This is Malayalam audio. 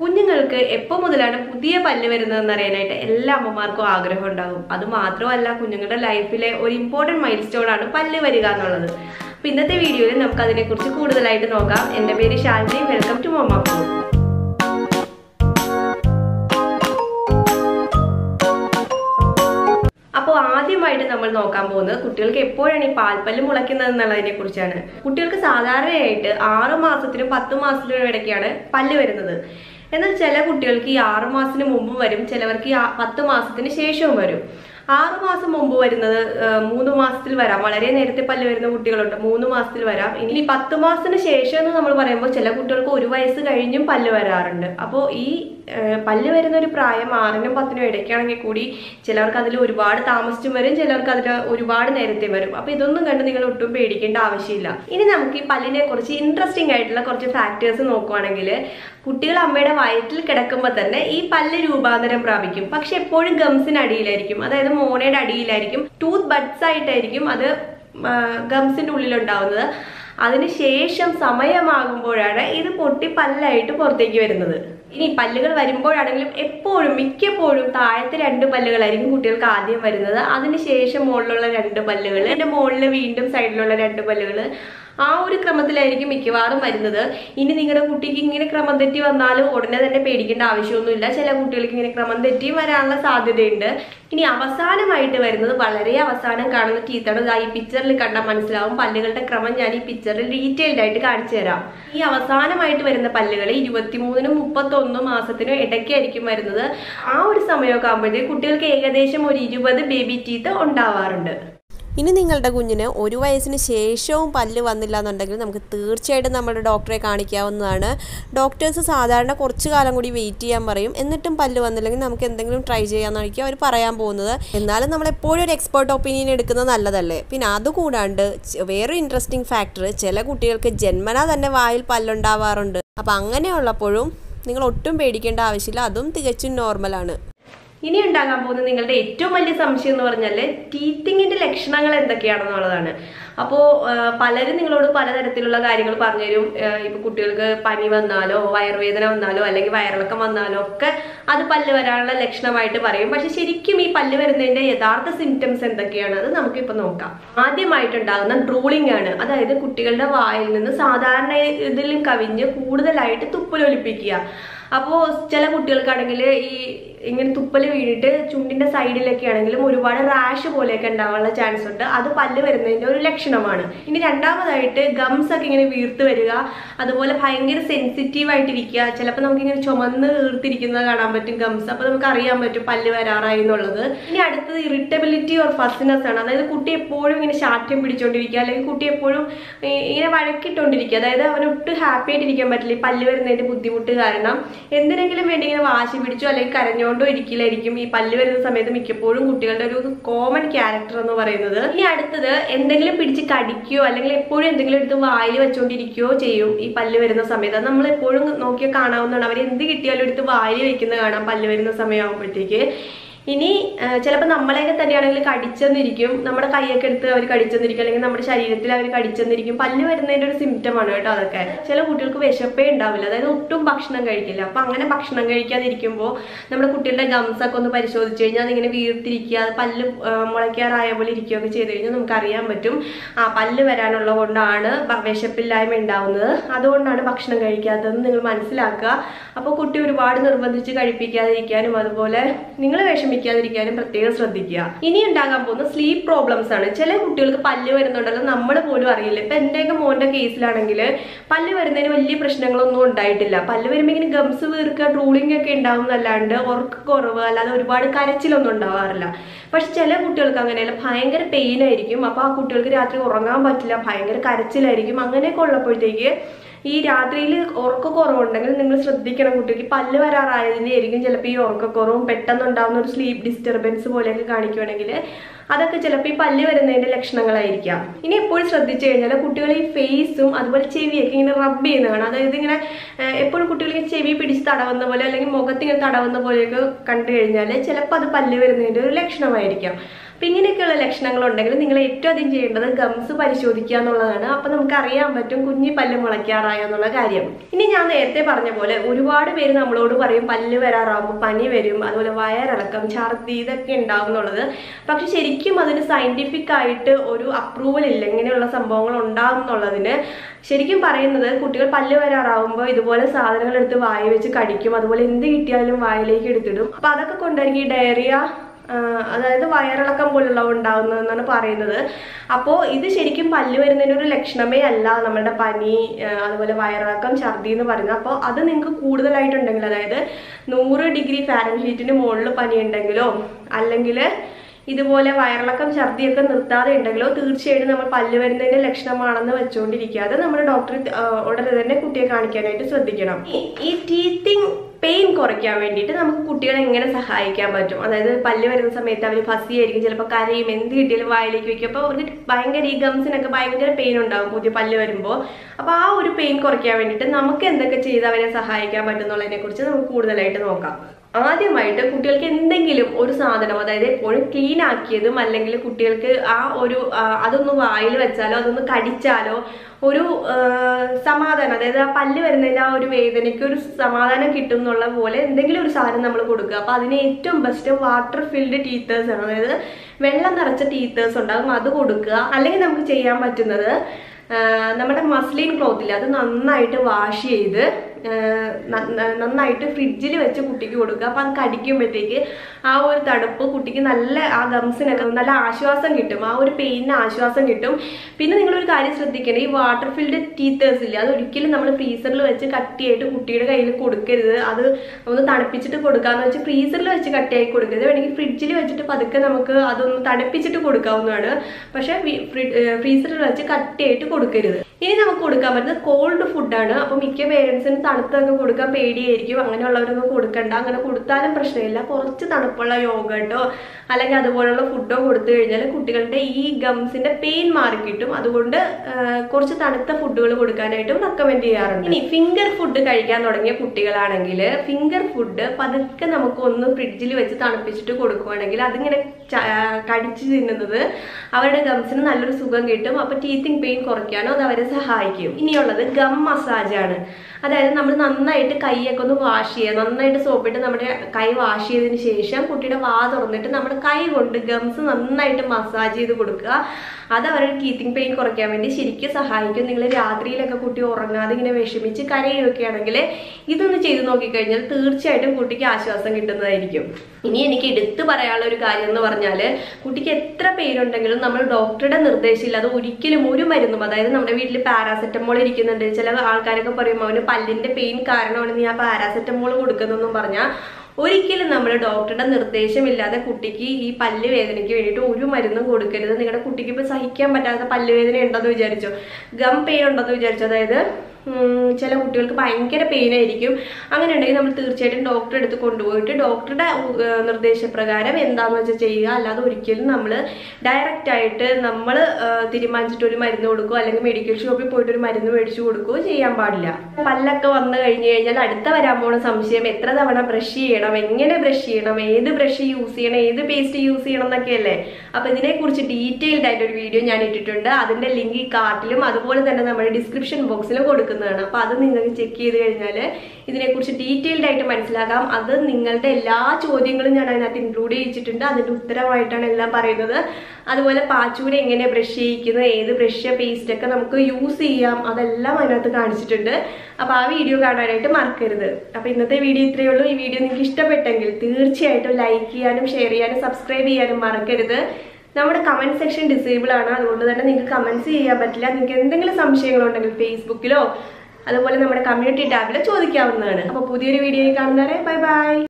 കുഞ്ഞുങ്ങൾക്ക് എപ്പോൾ മുതലാണ് പുതിയ പല്ല് വരുന്നതെന്ന് അറിയാനായിട്ട് എല്ലാ അമ്മമാർക്കും ആഗ്രഹം ഉണ്ടാകും അത് മാത്രമല്ല കുഞ്ഞുങ്ങളുടെ ലൈഫിലെ ഒരു ഇമ്പോർട്ടൻറ്റ് മൈൽ സ്റ്റോൺ ആണ് പല്ല് വരിക എന്നുള്ളത് അപ്പൊ ഇന്നത്തെ വീഡിയോയിൽ നമുക്ക് അതിനെക്കുറിച്ച് കൂടുതലായിട്ട് നോക്കാം എൻ്റെ പേര് Shalji welcome to momma food അപ്പോൾ ആദ്യമായിട്ട് നമ്മൾ നോക്കാൻ പോകുന്നത് കുട്ടികൾക്ക് എപ്പോഴാണ് ഈ പാൽപ്പല്ല് മുളയ്ക്കുന്നത് എന്നുള്ളതിനെ കുറിച്ചാണ് കുട്ടികൾക്ക് സാധാരണയായിട്ട് ആറു മാസത്തിനും പത്ത് മാസത്തിനും ഇടയ്ക്കാണ് പല്ല് വരുന്നത് എന്നാൽ ചില കുട്ടികൾക്ക് ഈ ആറു മാസത്തിന് മുമ്പും വരും ചിലവർക്ക് ഈ ആ- പത്ത് മാസത്തിന് ശേഷവും വരും ആറു മാസം മുമ്പ് വരുന്നത് ആ, മൂന്ന് മാസത്തിൽ വരാം വളരെ നേരത്തെ പല്ല് വരുന്ന കുട്ടികളുണ്ട് മൂന്ന് മാസത്തിൽ വരാം ഇനി പത്ത് മാസത്തിന് ശേഷം എന്ന് നമ്മൾ പറയുമ്പോൾ ചില കുട്ടികൾക്ക് ഒരു വയസ്സ് കഴിഞ്ഞും പല്ല് വരാറുണ്ട് അപ്പോൾ ഈ ആ, പല്ല് വരുന്ന ഒരു പ്രായം ആറിനും പത്തിനും ഇടയ്ക്കാണെങ്കിൽ കൂടി ചിലർക്ക് അതിൽ ഒരുപാട് താമസിച്ചും വരും ചിലർക്ക് അതിൽ ഒരുപാട് നേരത്തെ വരും അപ്പോൾ ഇതൊന്നും കണ്ട് നിങ്ങൾ ഒട്ടും പേടിക്കേണ്ട ആവശ്യമില്ല ഇനി നമുക്ക് ഈ പല്ലിനെ കുറിച്ച് ഇൻട്രസ്റ്റിംഗ് ആയിട്ടുള്ള കുറച്ച് ഫാക്ടേഴ്സ് നോക്കുവാണെങ്കിൽ കുട്ടികൾ അമ്മയുടെ വയറ്റിൽ കിടക്കുമ്പോൾ തന്നെ ഈ പല്ല് രൂപാന്തരം പ്രാപിക്കും പക്ഷെ എപ്പോഴും ഗംസിന് അടിയിലായിരിക്കും അതായത് മോണയുടെ അടിയിലായിരിക്കും ടൂത്ത് ബഡ്സ് ആയിട്ടായിരിക്കും അത് ഗംസിന്റെ ഉള്ളിലുണ്ടാവുന്നത് അതിനുശേഷം സമയമാകുമ്പോഴാണ് ഇത് പൊട്ടി പല്ലായിട്ട് പുറത്തേക്ക് വരുന്നത് ഇനി പല്ലുകൾ വരുമ്പോഴാണെങ്കിലും എപ്പോഴും മിക്കപ്പോഴും താഴത്തെ രണ്ട് പല്ലുകളായിരിക്കും കുട്ടികൾക്ക് ആദ്യം വരുന്നത് അതിനുശേഷം മുകളിലുള്ള രണ്ട് പല്ലുകൾ എൻ്റെ മുകളിൽ വീണ്ടും സൈഡിലുള്ള രണ്ട് പല്ലുകൾ ആ ഒരു ക്രമത്തിലായിരിക്കും മിക്കവാറും വരുന്നത് ഇനി നിങ്ങളുടെ കുട്ടിക്ക് ഇങ്ങനെ ക്രമം തെറ്റി വന്നാലും ഉടനെ തന്നെ പേടിക്കേണ്ട ആവശ്യമൊന്നുമില്ല ചില കുട്ടികൾക്ക് ഇങ്ങനെ ക്രമം തെറ്റിയും വരാനുള്ള സാധ്യതയുണ്ട് ഇനി അവസാനമായിട്ട് വരുന്നത് വളരെ അവസാനം കാണുന്ന ടീത്താണ് ഇതാ ഈ പിക്ചറിൽ കണ്ടാൽ മനസ്സിലാവും പല്ലുകളുടെ ക്രമം ഞാൻ ഈ പിക്ചറിൽ ഡീറ്റെയിൽഡ് ആയിട്ട് കാണിച്ചു തരാം ഈ അവസാനമായിട്ട് വരുന്ന പല്ലുകൾ ഇരുപത്തിമൂന്നിനും മുപ്പത്തൊന്ന് മാസത്തിനും ഇടയ്ക്കായിരിക്കും വരുന്നത് ആ ഒരു സമയമൊക്കെ ആകുമ്പോഴത്തേക്ക് കുട്ടികൾക്ക് ഏകദേശം ഒരു ഇരുപത് ബേബി ടീത്ത് ഉണ്ടാവാറുണ്ട് ഇനി നിങ്ങളുടെ കുഞ്ഞിന് ഒരു വയസ്സിന് ശേഷവും പല്ല് വന്നില്ല എന്നുണ്ടെങ്കിൽ നമുക്ക് തീർച്ചയായിട്ടും നമ്മുടെ ഡോക്ടറെ കാണിക്കാവുന്നതാണ് ഡോക്ടേഴ്സ് സാധാരണ കുറച്ച് കാലം കൂടി വെയിറ്റ് ചെയ്യാൻ പറയും എന്നിട്ടും പല്ല് വന്നില്ലെങ്കിൽ നമുക്ക് എന്തെങ്കിലും ട്രൈ ചെയ്യാമെന്നായിരിക്കും അവർ പറയാൻ പോകുന്നത് എന്നാലും നമ്മൾ എപ്പോഴും ഒരു എക്സ്പേർട്ട് ഒപ്പീനിയൻ എടുക്കുന്നത് നല്ലതല്ലേ പിന്നെ അതുകൂടാണ്ട് ച- വേറൊരു ഇൻട്രസ്റ്റിംഗ് ഫാക്ടർ ചില കുട്ടികൾക്ക് ജന്മനാ തന്നെ വായിൽ പല്ലുണ്ടാവാറുണ്ട് അപ്പം അങ്ങനെയുള്ളപ്പോഴും നിങ്ങൾ ഒട്ടും പേടിക്കേണ്ട ആവശ്യമില്ല അതും തികച്ചും നോർമലാണ് ഇനി ഉണ്ടാകാൻ പോകുന്ന നിങ്ങളുടെ ഏറ്റവും വലിയ സംശയം എന്ന് പറഞ്ഞാൽ ടീത്തിങ്ങിന്റെ ലക്ഷണങ്ങൾ എന്തൊക്കെയാണെന്നുള്ളതാണ് അപ്പോൾ പലരും നിങ്ങളോട് പലതരത്തിലുള്ള കാര്യങ്ങൾ പറഞ്ഞുതരും ആഹ് ഇപ്പൊ കുട്ടികൾക്ക് പനി വന്നാലോ വയറുവേദന വന്നാലോ അല്ലെങ്കിൽ വയറിളക്കം വന്നാലോ ഒക്കെ അത് പല്ല് വരാനുള്ള ലക്ഷണമായിട്ട് പറയും പക്ഷെ ശരിക്കും ഈ പല്ല് വരുന്നതിന്റെ യഥാർത്ഥ സിംറ്റംസ് എന്തൊക്കെയാണ് അത് നമുക്കിപ്പോൾ നോക്കാം ആദ്യമായിട്ടുണ്ടാകുന്ന ഡ്രൂളിംഗ് ആണ് അതായത് കുട്ടികളുടെ വായിൽ നിന്ന് സാധാരണ ഇതിലും കവിഞ്ഞ് കൂടുതലായിട്ട് തുപ്പലൊലിപ്പിക്കുക അപ്പോൾ ചില കുട്ടികൾക്കാണെങ്കിൽ ഈ ഇങ്ങനെ തുപ്പൽ വീണിട്ട് ചുണ്ടിന്റെ സൈഡിലൊക്കെ ആണെങ്കിലും ഒരുപാട് റാഷ് പോലെയൊക്കെ ഉണ്ടാവാനുള്ള ചാൻസ് ഉണ്ട് അത് പല്ല് വരുന്നതിന്റെ ഒരു ലക്ഷണമാണ് ഇനി രണ്ടാമതായിട്ട് ഗംസ് ഒക്കെ ഇങ്ങനെ വീർത്ത് വരിക അതുപോലെ ഭയങ്കര സെൻസിറ്റീവ് ആയിട്ടിരിക്കുക ചിലപ്പോൾ നമുക്ക് ഇങ്ങനെ ചുമന്ന് വീർത്തിരിക്കുന്നത് കാണാൻ പറ്റും ഗംസ് അപ്പോൾ നമുക്ക് അറിയാൻ പറ്റും പല്ല് വരാറായി എന്നുള്ളത് ഇനി അടുത്തത് ഇറിറ്റബിലിറ്റി ഓർ ഫസ്റ്റിനെസ് ആണ് അതായത് കുട്ടി എപ്പോഴും ഇങ്ങനെ ശാഠ്യം പിടിച്ചോണ്ടിരിക്കുക അല്ലെങ്കിൽ കുട്ടി എപ്പോഴും ഈ ഇങ്ങനെ വഴക്കിട്ടോണ്ടിരിക്കുക അതായത് അവന് ഒട്ടും ഹാപ്പി ആയിട്ടിരിക്കാൻ പറ്റില്ല ഈ പല്ല് വരുന്നതിന്റെ ബുദ്ധിമുട്ട് കാരണം എന്തിനെങ്കിലും വേണ്ടി ഇങ്ങനെ വാശി പിടിച്ചോ അല്ലെങ്കിൽ കരഞ്ഞോണ്ടോ ഇരിക്കില്ലായിരിക്കും ഈ പല്ല് വരുന്ന സമയത്ത് മിക്കപ്പോഴും കുട്ടികളുടെ ഒരു കോമൺ ക്യാരക്ടർ എന്ന് പറയുന്നത് ഇനി അടുത്തത് എന്തെങ്കിലും പിടിച്ച് കടിക്കുകയോ അല്ലെങ്കിൽ എപ്പോഴും എന്തെങ്കിലും എടുത്ത് വായിൽ വെച്ചോണ്ടിരിക്കുകയോ ചെയ്യും ഈ പല്ല് വരുന്ന സമയത്ത് അത് നമ്മൾ എപ്പോഴും നോക്കിയാൽ കാണാവുന്നതാണ് അവർ എന്ത് കിട്ടിയാലും എടുത്ത് വായിൽ വെക്കുന്നത് കാണാം പല്ല് വരുന്ന സമയമാകുമ്പോഴത്തേക്ക് ഇനി ചിലപ്പോൾ നമ്മളെയൊക്കെ തന്നെയാണെങ്കിൽ കടിച്ചെന്നിരിക്കും നമ്മുടെ കൈയൊക്കെ എടുത്ത് അവർ കടിച്ചെന്നിരിക്കും അല്ലെങ്കിൽ നമ്മുടെ ശരീരത്തിൽ അവർ കടിച്ചെന്നിരിക്കും പല്ല് വരുന്നതിന്റെ ഒരു സിംറ്റം ആണ് കേട്ടോ അതൊക്കെ ചില കുട്ടികൾക്ക് വിശപ്പേ ഉണ്ടാവില്ല അതായത് ഒട്ടും ഭക്ഷണം കഴിക്കില്ല അപ്പൊ അങ്ങനെ ഭക്ഷണം കഴിക്കാതിരിക്കുമ്പോൾ നമ്മുടെ കുട്ടികളുടെ ഗംസ് ഒക്കെ ഒന്ന് പരിശോധിച്ച് കഴിഞ്ഞാൽ അതിങ്ങനെ വീർത്തിരിക്കുക അത് പല്ല് ആ, മുളയ്ക്കാറായ പോലെ ഇരിക്കുകയൊക്കെ ചെയ്ത് കഴിഞ്ഞാൽ നമുക്ക് അറിയാൻ പറ്റും ആ പല്ല് വരാനുള്ള കൊണ്ടാണ് ഭ- വിശപ്പില്ലായ്മ ഉണ്ടാവുന്നത് അതുകൊണ്ടാണ് ഭക്ഷണം കഴിക്കാത്തതെന്ന് നിങ്ങൾ മനസ്സിലാക്കുക അപ്പോൾ കുട്ടി ഒരുപാട് നിർബന്ധിച്ച് കഴിപ്പിക്കാതിരിക്കാനും അതുപോലെ നിങ്ങൾ വിഷമിക്കാതിരിക്കാനും പ്രത്യേകം ശ്രദ്ധിക്കുക ഇനി ഉണ്ടാകാൻ പോകുന്ന സ്ലീപ്പ് പ്രോബ്ലംസ് ആണ് ചില കുട്ടികൾക്ക് പല്ല് വരുന്നുണ്ടല്ലോ നമ്മൾ പോലും അറിയില്ല ഇപ്പൊ എന്റെയൊക്കെ മോന്റെ കേസിലാണെങ്കിൽ പല്ല് വരുന്നതിന് വലിയ പ്രശ്നങ്ങളൊന്നും ഉണ്ടായിട്ടില്ല പല്ല് വരുമ്പോൾ ഇങ്ങനെ ഗംസ് വീർക്കുക ഡ്രൂളിംഗ് ഒക്കെ ഉണ്ടാവും എന്നല്ലാണ്ട് ഉറക്ക കുറവ് അല്ലാതെ ഒരുപാട് കരച്ചിലൊന്നും ഉണ്ടാവാറില്ല പക്ഷെ ചില കുട്ടികൾക്ക് അങ്ങനെയല്ല ഭയങ്കര പെയിൻ ആയിരിക്കും അപ്പൊ ആ കുട്ടികൾക്ക് രാത്രി ഉറങ്ങാൻ പറ്റില്ല ഭയങ്കര കരച്ചിലായിരിക്കും അങ്ങനെയൊക്കെ ഉള്ളപ്പോഴത്തേക്ക് ഈ രാത്രിയിൽ ഉറക്കക്കുറവുണ്ടെങ്കിൽ നിങ്ങൾ ശ്രദ്ധിക്കണം കുട്ടിക്ക് പല്ല് വരാറായതിൻ്റെ ആയിരിക്കും ചിലപ്പോൾ ഈ ഉറക്കക്കുറവും പെട്ടെന്നുണ്ടാകുന്ന ഒരു സ്ലീപ്പ് ഡിസ്റ്റർബൻസ് പോലെയൊക്കെ കാണിക്കുകയാണെങ്കിൽ അതൊക്കെ ചിലപ്പോൾ ഈ പല്ല് വരുന്നതിന്റെ ലക്ഷണങ്ങളായിരിക്കാം ഇനി എപ്പോഴും ശ്രദ്ധിച്ചു കഴിഞ്ഞാൽ കുട്ടികൾ ഈ ഫേസും അതുപോലെ ചെവിയൊക്കെ ഇങ്ങനെ റബ്ബ് ചെയ്യുന്നതാണ് അതായത് ഇങ്ങനെ ഏഹ്, എപ്പോഴും കുട്ടികൾ ചെവി പിടിച്ച് തടവുന്ന പോലെ അല്ലെങ്കിൽ മുഖത്ത് ഇങ്ങനെ തടവുന്ന പോലെയൊക്കെ കണ്ടു കഴിഞ്ഞാൽ ചിലപ്പോൾ അത് പല്ല് വരുന്നതിന്റെ ഒരു ലക്ഷണമായിരിക്കാം അപ്പം ഇങ്ങനെയൊക്കെയുള്ള ലക്ഷണങ്ങൾ ഉണ്ടെങ്കിൽ നിങ്ങൾ ഏറ്റവും അധികം ചെയ്യേണ്ടത് ഗംസ് പരിശോധിക്കുക എന്നുള്ളതാണ് അപ്പം നമുക്ക് അറിയാൻ പറ്റും കുഞ്ഞി പല്ല് മുളയ്ക്കാറായോ എന്നുള്ള കാര്യം ഇനി ഞാൻ നേരത്തെ പറഞ്ഞ പോലെ ഒരുപാട് പേര് നമ്മളോട് പറയും പല്ല് വരാറാകുമ്പോൾ പനി വരും അതുപോലെ വയറിളക്കം ഛർദി ഇതൊക്കെ ഉണ്ടാവും എന്നുള്ളത് പക്ഷെ ശരിക്കും അതിന് സയന്റിഫിക് ആയിട്ട് ഒരു അപ്രൂവൽ ഇല്ല ഇങ്ങനെയുള്ള സംഭവങ്ങൾ ഉണ്ടാകും എന്നുള്ളതിന് ശരിക്കും പറയുന്നത് കുട്ടികൾ പല്ല് വരാറാവുമ്പോൾ ഇതുപോലെ സാധനങ്ങൾ എടുത്ത് വായ വെച്ച് കടിക്കും അതുപോലെ എന്ത് കിട്ടിയാലും വായിലേക്ക് എടുത്തിടും അപ്പൊ അതൊക്കെ കൊണ്ടായിരിക്കും ഈ ഡയറിയ ആഹ് അതായത് വയറിളക്കം പോലുള്ള ഉണ്ടാവുന്നതെന്നാണ് പറയുന്നത് അപ്പോൾ ഇത് ശരിക്കും പല്ല് വരുന്നതിന് ഒരു ലക്ഷണമേ അല്ല നമ്മുടെ പനി ആഹ് അതുപോലെ വയറിളക്കം ഛർദി എന്ന് പറയുന്നത് അപ്പോൾ അത് നിങ്ങൾക്ക് കൂടുതലായിട്ടുണ്ടെങ്കിൽ അതായത് നൂറ് ഡിഗ്രി ഫാരൻഹീറ്റിന് മുകളിൽ പനി ഉണ്ടെങ്കിലോ അല്ലെങ്കിൽ ഇതുപോലെ വയറിളക്കം ഛർദിയൊക്കെ നിർത്താതെ ഉണ്ടെങ്കിലോ തീർച്ചയായിട്ടും നമ്മൾ പല്ല് വരുന്നതിന്റെ ലക്ഷണമാണെന്ന് വെച്ചുകൊണ്ടിരിക്കാതെ നമ്മുടെ ഡോക്ടറെ ഉടനെ തന്നെ കുട്ടിയെ കാണിക്കാനായിട്ട് ശ്രദ്ധിക്കണം ഈ- ഈ ടീത്തിങ് പെയിൻ കുറയ്ക്കാൻ വേണ്ടിയിട്ട് നമുക്ക് കുട്ടികളെ എങ്ങനെ സഹായിക്കാൻ പറ്റും അതായത് പല്ല് വരുന്ന സമയത്ത് അവർ ഫസി ആയിരിക്കും ചിലപ്പോൾ കരയും എന്ത് കിട്ടിയാലും വായിലേക്ക് വെക്കും അപ്പോൾ അവർക്ക് ഭയങ്കര ഈ ഗംസിനൊക്കെ ഭയങ്കര പെയിൻ ഉണ്ടാവും പുതിയ പല്ല് വരുമ്പോൾ അപ്പോൾ ആ ഒരു പെയിൻ കുറയ്ക്കാൻ വേണ്ടിയിട്ട് നമുക്ക് എന്തൊക്കെ ചെയ്ത് അവരെ സഹായിക്കാൻ പറ്റുന്നുള്ളതിനെ കുറിച്ച് നമുക്ക് കൂടുതലായിട്ട് നോക്കാം ആദ്യമായിട്ട് കുട്ടികൾക്ക് എന്തെങ്കിലും ഒരു സാധനം അതായത് എപ്പോഴും ക്ലീൻ ആക്കിയതും അല്ലെങ്കിൽ കുട്ടികൾക്ക് ആ ഒരു ആ, അതൊന്ന് വായിൽ വെച്ചാലോ അതൊന്ന് കടിച്ചാലോ ഒരു ആ, സമാധാനം അതായത് ആ പല്ല് വരുന്നതിന്റെ ആ ഒരു വേദനയ്ക്ക് ഒരു സമാധാനം കിട്ടും എന്നുള്ള പോലെ എന്തെങ്കിലും ഒരു സാധനം നമ്മൾ കൊടുക്കുക അപ്പൊ അതിന് ഏറ്റവും ബെസ്റ്റ് വാട്ടർ ഫിൽഡ് ടീത്തേഴ്സ് ആണ് അതായത് വെള്ളം നിറച്ച ടീത്തേഴ്സ് ഉണ്ടാകും അത് കൊടുക്കുക അല്ലെങ്കിൽ നമുക്ക് ചെയ്യാൻ പറ്റുന്നത് ആ, നമ്മുടെ മസ്ലിൻ ക്ലോത്തിൽ അത് നന്നായിട്ട് വാഷ് ചെയ്ത് ആ, ന- ന- നന്നായിട്ട് ഫ്രിഡ്ജിൽ വെച്ച് കുട്ടിക്ക് കൊടുക്കുക അപ്പം അത് കടിക്കുമ്പോഴത്തേക്ക് ആ ഒരു തണുപ്പ് കുട്ടിക്ക് നല്ല ആ ഗംസിനൊക്കെ നല്ല ആശ്വാസം കിട്ടും ആ ഒരു പെയിനിന് ആശ്വാസം കിട്ടും പിന്നെ നിങ്ങളൊരു കാര്യം ശ്രദ്ധിക്കണം ഈ വാട്ടർ ഫിൽഡ് ടീത്തേഴ്സ് ഇല്ല അത് ഒരിക്കലും നമ്മൾ ഫ്രീസറിൽ വെച്ച് കട്ടിയായിട്ട് കുട്ടിയുടെ കയ്യിൽ കൊടുക്കരുത് അത് ഒന്ന് തണുപ്പിച്ചിട്ട് കൊടുക്കാന്ന് വെച്ച് ഫ്രീസറിൽ വെച്ച് കട്ടിയായി കൊടുക്കരുത് വേണമെങ്കിൽ ഫ്രിഡ്ജിൽ വെച്ചിട്ട് പതുക്കെ നമുക്ക് അതൊന്ന് തണുപ്പിച്ചിട്ട് കൊടുക്കാവുന്നതാണ് പക്ഷേ ഫ്രീസറിൽ വെച്ച് കട്ടിയായിട്ട് കൊടുക്കരുത് ഇനി നമുക്ക് കൊടുക്കാൻ പറ്റുന്നത് കോൾഡ് ഫുഡാണ് അപ്പോൾ മിക്ക പേരൻസിന് തണുത്തൊക്കെ കൊടുക്കാൻ പേടിയായിരിക്കും അങ്ങനെയുള്ളവരൊക്കെ കൊടുക്കണ്ട അങ്ങനെ കൊടുത്താലും പ്രശ്നമില്ല കുറച്ച് തണുപ്പുള്ള യോഗട്ടോ അല്ലെങ്കിൽ അതുപോലുള്ള ഫുഡോ കൊടുത്തു കഴിഞ്ഞാൽ കുട്ടികളുടെ ഈ ഗംസിന്റെ പെയിൻ മാറി കിട്ടും അതുകൊണ്ട് ആ, കുറച്ച് തണുത്ത ഫുഡുകൾ കൊടുക്കാനായിട്ടും റെക്കമെൻഡ് ചെയ്യാറുണ്ട് ഇനി ഫിംഗർ ഫുഡ് കഴിക്കാൻ തുടങ്ങിയ കുട്ടികളാണെങ്കിൽ ഫിംഗർ ഫുഡ് പതുക്കെ നമുക്ക് ഒന്ന് ഫ്രിഡ്ജിൽ വെച്ച് തണുപ്പിച്ചിട്ട് കൊടുക്കുവാണെങ്കിൽ അതിങ്ങനെ ച- ആ, കടിച്ചു തിന്നുന്നത് അവരുടെ ഗംസിന് നല്ലൊരു സുഖം കിട്ടും അപ്പൊ ടീത്തിങ് പെയിൻ കുറയ്ക്കാനോ അത് അവരെ സഹായിക്കും ഇനിയുള്ളത് ഗം മസാജ് ആണ് അതായത് നമ്മൾ നന്നായിട്ട് കൈയൊക്കെ ഒന്ന് വാഷ് ചെയ്യുക നന്നായിട്ട് സോപ്പിട്ട് നമ്മുടെ കൈ വാഷ് ചെയ്തതിന് ശേഷം കുട്ടിയുടെ വാ തുറന്നിട്ട് നമ്മുടെ കൈ കൊണ്ട് ഗംസ് നന്നായിട്ട് മസാജ് ചെയ്ത് കൊടുക്കുക അത് അവരുടെ ടീത്തിങ് പെയിൻ കുറയ്ക്കാൻ വേണ്ടി ശരിക്കും സഹായിക്കും നിങ്ങൾ രാത്രിയിലൊക്കെ കുട്ടി ഉറങ്ങാതെ ഇങ്ങനെ വിഷമിച്ച് കരയുകയൊക്കെ ആണെങ്കിൽ ഇതൊന്ന് ചെയ്ത് നോക്കിക്കഴിഞ്ഞാൽ തീർച്ചയായിട്ടും കുട്ടിക്ക് ആശ്വാസം കിട്ടുന്നതായിരിക്കും ഇനി എനിക്ക് എടുത്തു പറയാനുള്ള ഒരു കാര്യം എന്ന് പറഞ്ഞാൽ കുട്ടിക്ക് എത്ര പേരുണ്ടെങ്കിലും നമ്മൾ ഡോക്ടറുടെ നിർദ്ദേശമില്ലാതെ ഒരിക്കലും ഒരു മരുന്നും അതായത് നമ്മുടെ വീട്ടിൽ പാരാസെറ്റമോൾ ഇരിക്കുന്നുണ്ട് ചില ആൾക്കാരൊക്കെ പറയും അവന് പല്ലിന്റെ പെയിൻ കാരണമാണ് നീ ആ പാരാസെറ്റമോൾ കൊടുക്കുന്നതെന്നും പറഞ്ഞാൽ ഒരിക്കലും നമ്മൾ ഡോക്ടറുടെ നിർദ്ദേശമില്ലാതെ കുട്ടിക്ക് ഈ പല്ല് വേദനയ്ക്ക് വേണ്ടിയിട്ട് ഒരു മരുന്നും കൊടുക്കരുത് നിങ്ങളുടെ കുട്ടിക്ക് ഇപ്പോൾ സഹിക്കാൻ പറ്റാത്ത പല്ല് വേദന ഉണ്ടെന്ന് വിചാരിച്ചോ ഗം പെയിൻ ഉണ്ടെന്ന് വിചാരിച്ചോ അതായത് ഉം, ചില കുട്ടികൾക്ക് ഭയങ്കര പെയിൻ ആയിരിക്കും അങ്ങനെ ഉണ്ടെങ്കിൽ നമ്മൾ തീർച്ചയായിട്ടും ഡോക്ടറെ അടുത്ത് കൊണ്ടുപോയിട്ട് ഡോക്ടറുടെ ഏർ, നിർദ്ദേശപ്രകാരം എന്താന്ന് വെച്ചാൽ ചെയ്യുക അല്ലാതെ ഒരിക്കലും നമ്മൾ ഡയറക്റ്റ് ആയിട്ട് നമ്മൾ തീരുമാനിച്ചിട്ട് ഒരു മരുന്ന് കൊടുക്കുകയോ അല്ലെങ്കിൽ മെഡിക്കൽ ഷോപ്പിൽ പോയിട്ട് ഒരു മരുന്ന് മേടിച്ചു കൊടുക്കുകയോ ചെയ്യാൻ പാടില്ല പല്ലൊക്കെ വന്നു കഴിഞ്ഞു കഴിഞ്ഞാൽ അടുത്ത വരാൻ പോണ സംശയം എത്ര തവണ ബ്രഷ് ചെയ്യണം എങ്ങനെ ബ്രഷ് ചെയ്യണം ഏത് ബ്രഷ് യൂസ് ചെയ്യണം ഏത് പേസ്റ്റ് യൂസ് ചെയ്യണം എന്നൊക്കെയല്ലേ അപ്പൊ ഇതിനെക്കുറിച്ച് ഡീറ്റെയിൽഡ് ആയിട്ട് ഒരു വീഡിയോ ഞാൻ ഇട്ടിട്ടുണ്ട് അതിന്റെ ലിങ്ക് ഈ കാർട്ടിലും അതുപോലെ തന്നെ നമ്മുടെ ഡിസ്ക്രിപ്ഷൻ ബോക്സിലും കൊടുക്കുന്നതാണ് അപ്പൊ അത് നിങ്ങൾക്ക് ചെക്ക് ചെയ്ത് കഴിഞ്ഞാൽ ഇതിനെക്കുറിച്ച് ഡീറ്റെയിൽഡ് ആയിട്ട് മനസ്സിലാക്കാം അത് നിങ്ങളുടെ എല്ലാ ചോദ്യങ്ങളും ഞാൻ അതിനകത്ത് ഇൻക്ലൂഡ് ചെയ്യിച്ചിട്ടുണ്ട് അതിന്റെ ഉത്തരമായിട്ടാണ് എല്ലാം പറയുന്നത് അതുപോലെ പാച്ചൂര് എങ്ങനെ ബ്രഷ് ചെയ്യിക്കുന്നത് ഏത് ബ്രഷ് പേസ്റ്റ് ഒക്കെ നമുക്ക് യൂസ് ചെയ്യാം അതെല്ലാം അതിനകത്ത് കാണിച്ചിട്ടുണ്ട് അപ്പൊ ആ വീഡിയോ കാണാനായിട്ട് മറക്കരുത് അപ്പൊ ഇന്നത്തെ വീഡിയോ ഇത്രയേ ഉള്ളൂ ഈ വീഡിയോ നിങ്ങൾക്ക് ഇഷ്ടപ്പെട്ടെങ്കിൽ തീർച്ചയായിട്ടും ലൈക്ക് ചെയ്യാനും ഷെയർ ചെയ്യാനും സബ്സ്ക്രൈബ് ചെയ്യാനും മറക്കരുത് നമ്മുടെ കമന്റ് സെക്ഷൻ ഡിസേബിൾ ആണ് അതുകൊണ്ട് തന്നെ നിങ്ങൾക്ക് കമന്റ്സ് ചെയ്യാൻ പറ്റില്ല നിങ്ങൾക്ക് എന്തെങ്കിലും സംശയങ്ങളുണ്ടെങ്കിൽ ഫേസ്ബുക്കിലോ അതുപോലെ നമ്മുടെ കമ്മ്യൂണിറ്റി ടാബിലോ ചോദിക്കാവുന്നതാണ് അപ്പോൾ പുതിയൊരു വീഡിയോയിൽ കാണുന്നവരെ ബൈ ബൈ